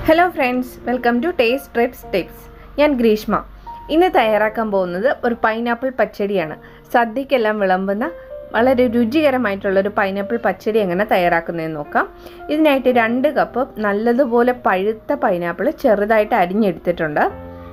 hello friends welcome to taste trips tips ഞാൻ ഗ്രീഷ്മ ഇന്ന് തയ്യാറാക്കാൻ പോകുന്നത് ഒരു പൈനാപ്പിൾ പച്ചടിയാണ് സദ്യക്കെല്ലാം വിളമ്പുന്ന വളരെ രുചികരമായിട്ടുള്ള ഒരു പൈനാപ്പിൾ പച്ചടി എങ്ങനെ തയ്യാറാക്കുന്നതെന്ന് നോക്കാം ഇതിനായിട്ട് രണ്ട് കപ്പ് നല്ലതുപോലെ പഴുത്ത പൈനാപ്പിൾ ചെറുതായിട്ട് അരിഞ്ഞെടുത്തിട്ടുണ്ട്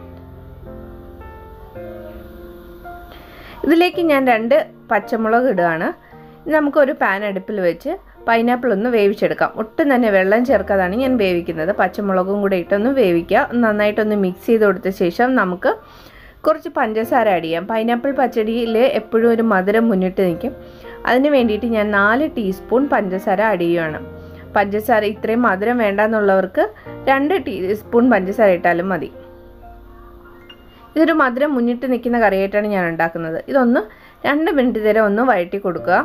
ഇതിലേക്ക് ഞാൻ രണ്ട് പച്ചമുളക് ഇടുകയാണ് നമുക്കൊരു പാൻ അടുപ്പിൽ വെച്ച് പൈനാപ്പിൾ ഒന്ന് വേവിച്ചെടുക്കാം ഒട്ടും തന്നെ വെള്ളം ചേർക്കാതാണ് ഞാൻ വേവിക്കുന്നത് പച്ചമുളകും കൂടെ ഇട്ടൊന്ന് വേവിക്കുക നന്നായിട്ടൊന്ന് മിക്സ് ചെയ്ത് കൊടുത്ത ശേഷം നമുക്ക് കുറച്ച് പഞ്ചസാര ആഡ് ചെയ്യാം പൈനാപ്പിൾ പച്ചടിയിൽ എപ്പോഴും ഒരു മധുരം മുന്നിട്ട് നിൽക്കും അതിന് വേണ്ടിയിട്ട് ഞാൻ നാല് ടീസ്പൂൺ പഞ്ചസാര ആഡ് ചെയ്യുകയാണ് പഞ്ചസാര ഇത്രയും മധുരം വേണ്ടെന്നുള്ളവർക്ക് രണ്ട് ടീസ്പൂൺ പഞ്ചസാര ഇട്ടാലും മതി ഇതൊരു മധുരം മുന്നിട്ട് നിൽക്കുന്ന കറിയായിട്ടാണ് ഞാൻ ഉണ്ടാക്കുന്നത് ഇതൊന്ന് രണ്ട് മിനിറ്റ് നേരം ഒന്ന് വഴറ്റി കൊടുക്കുക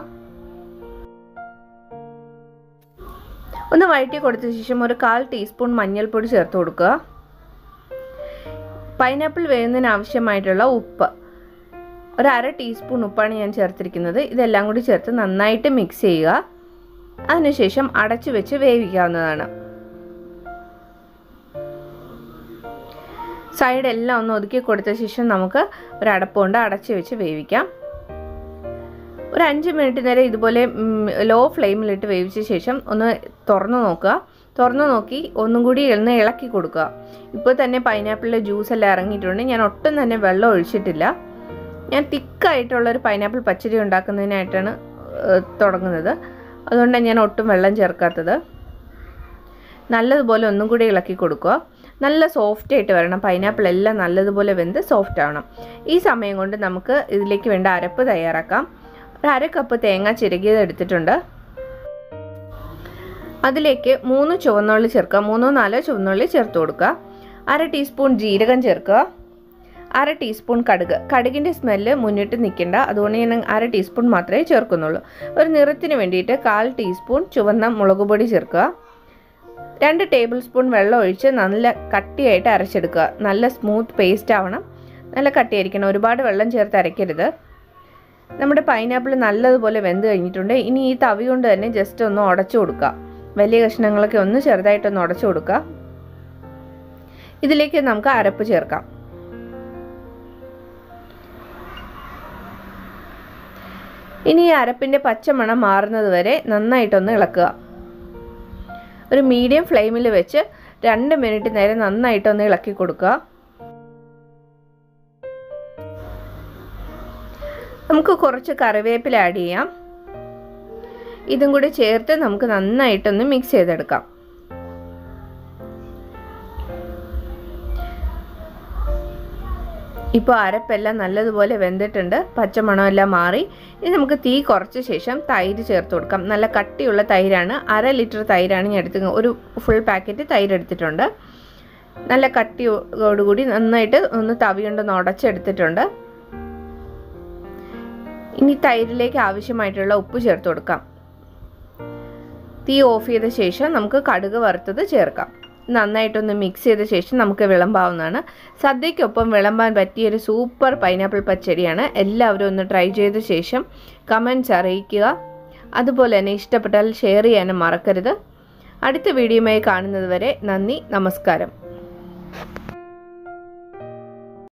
ഒന്ന് വഴറ്റി കൊടുത്ത ശേഷം ഒരു കാൽ ടീസ്പൂൺ മഞ്ഞൾപ്പൊടി ചേർത്ത് കൊടുക്കുക പൈനാപ്പിൾ വേവുന്നതിന് ആവശ്യമായിട്ടുള്ള ഉപ്പ് ഒരു അര ടീസ്പൂൺ ഉപ്പാണ് ഞാൻ ചേർത്തിരിക്കുന്നത് ഇതെല്ലാം കൂടി ചേർത്ത് നന്നായിട്ട് മിക്സ് ചെയ്യുക അതിനുശേഷം അടച്ചു വെച്ച് വേവിക്കാവുന്നതാണ് സൈഡ് എല്ലാം ഒന്ന് ഒതുക്കി കൊടുത്ത ശേഷം നമുക്ക് ഒരു അടപ്പുകൊണ്ട് അടച്ചു വെച്ച് വേവിക്കാം ഒരു അഞ്ച് മിനിറ്റ് നേരം ഇതുപോലെ ലോ ഫ്ലെയിമിലിട്ട് വേവിച്ച ശേഷം ഒന്ന് തുറന്നു നോക്കുക തുറന്നു നോക്കി ഒന്നും കൂടി ഒന്ന് ഇളക്കി കൊടുക്കുക ഇപ്പോൾ തന്നെ പൈനാപ്പിളിലെ ജ്യൂസ് എല്ലാം ഇറങ്ങിയിട്ടുണ്ട് ഞാൻ ഒട്ടും തന്നെ വെള്ളം ഒഴിച്ചിട്ടില്ല ഞാൻ തിക്കായിട്ടുള്ളൊരു പൈനാപ്പിൾ പച്ചടി ഉണ്ടാക്കുന്നതിനായിട്ടാണ് തുടങ്ങുന്നത് അതുകൊണ്ടാണ് ഞാൻ ഒട്ടും വെള്ളം ചേർക്കാത്തത് നല്ലതുപോലെ ഒന്നും കൂടി ഇളക്കി കൊടുക്കുക നല്ല സോഫ്റ്റ് ആയിട്ട് വരണം പൈനാപ്പിൾ എല്ലാം നല്ലതുപോലെ വെന്ത് സോഫ്റ്റ് ആവണം ഈ സമയം കൊണ്ട് നമുക്ക് ഇതിലേക്ക് വേണ്ട അരപ്പ് തയ്യാറാക്കാം ഒരു അര കപ്പ് തേങ്ങ ചിരകിയത് എടുത്തിട്ടുണ്ട് അതിലേക്ക് മൂന്ന് ചുവന്നുള്ളി ചേർക്കുക മൂന്നോ നാലോ ചുവന്നുള്ളി ചേർത്ത് കൊടുക്കുക അര ടീസ്പൂൺ ജീരകം ചേർക്കുക അര ടീസ്പൂൺ കടുക് കടുകിൻ്റെ സ്മെല്ല് മുന്നിട്ട് നിൽക്കേണ്ട അതുകൊണ്ട് ഞാൻ അര ടീസ്പൂൺ മാത്രമേ ചേർക്കുന്നുള്ളൂ ഒരു നിറത്തിന് വേണ്ടിയിട്ട് കാൽ ടീസ്പൂൺ ചുവന്ന മുളക് പൊടി ചേർക്കുക രണ്ട് ടേബിൾ സ്പൂൺ വെള്ളം ഒഴിച്ച് നല്ല കട്ടിയായിട്ട് അരച്ചെടുക്കുക നല്ല സ്മൂത്ത് പേസ്റ്റ് ആവണം നല്ല കട്ടിയായിരിക്കണം ഒരുപാട് വെള്ളം ചേർത്ത് അരയ്ക്കരുത് നമ്മുടെ പൈനാപ്പിൾ നല്ലതുപോലെ വെന്ത് കഴിഞ്ഞിട്ടുണ്ട് ഇനി ഈ തവി കൊണ്ട് തന്നെ ജസ്റ്റ് ഒന്ന് ഉടച്ചു കൊടുക്കുക വലിയ കഷ്ണങ്ങളൊക്കെ ഒന്ന് ചെറുതായിട്ടൊന്ന് ഉടച്ചു കൊടുക്കുക ഇതിലേക്ക് നമുക്ക് അരപ്പ് ചേർക്കാം ഇനി ഈ അരപ്പിൻ്റെ പച്ചമണം മാറുന്നത് വരെ നന്നായിട്ടൊന്ന് ഇളക്കുക ഒരു മീഡിയം ഫ്ലെയിമിൽ വെച്ച് രണ്ട് മിനിറ്റ് നേരം നന്നായിട്ടൊന്ന് ഇളക്കി കൊടുക്കുക നമുക്ക് കുറച്ച് കറിവേപ്പില ആഡ് ചെയ്യാം ഇതും കൂടി ചേർത്ത് നമുക്ക് നന്നായിട്ടൊന്ന് മിക്സ് ചെയ്തെടുക്കാം ഇപ്പോൾ അരപ്പെല്ലാം നല്ലതുപോലെ വെന്തിട്ടുണ്ട് പച്ചമണമെല്ലാം മാറി ഇനി നമുക്ക് തീ കുറച്ച ശേഷം തൈര് ചേർത്ത് കൊടുക്കാം നല്ല കട്ടിയുള്ള തൈരാണ് അര ലിറ്റർ തൈരാണ് ഞാൻ എടുത്ത് ഒരു ഫുൾ പാക്കറ്റ് തൈര് എടുത്തിട്ടുണ്ട് നല്ല കട്ടിയോടുകൂടി നന്നായിട്ട് ഒന്ന് തവി കൊണ്ടൊന്ന് ഉടച്ചെടുത്തിട്ടുണ്ട് ഇനി തൈരിലേക്ക് ആവശ്യമായിട്ടുള്ള ഉപ്പ് ചേർത്ത് കൊടുക്കാം തീ ഓഫ് ചെയ്ത ശേഷം നമുക്ക് കടുക് വറുത്തത് ചേർക്കാം നന്നായിട്ടൊന്ന് മിക്സ് ചെയ്ത ശേഷം നമുക്ക് വിളമ്പാവുന്നതാണ് സദ്യക്കൊപ്പം വിളമ്പാൻ പറ്റിയൊരു സൂപ്പർ പൈനാപ്പിൾ പച്ചടിയാണ് എല്ലാവരും ഒന്ന് ട്രൈ ചെയ്ത ശേഷം കമൻറ്റ്സ് അറിയിക്കുക അതുപോലെ തന്നെ ഇഷ്ടപ്പെട്ടാൽ ഷെയർ ചെയ്യാനും മറക്കരുത് അടുത്ത വീഡിയോയുമായി കാണുന്നത് വരെ നന്ദി നമസ്കാരം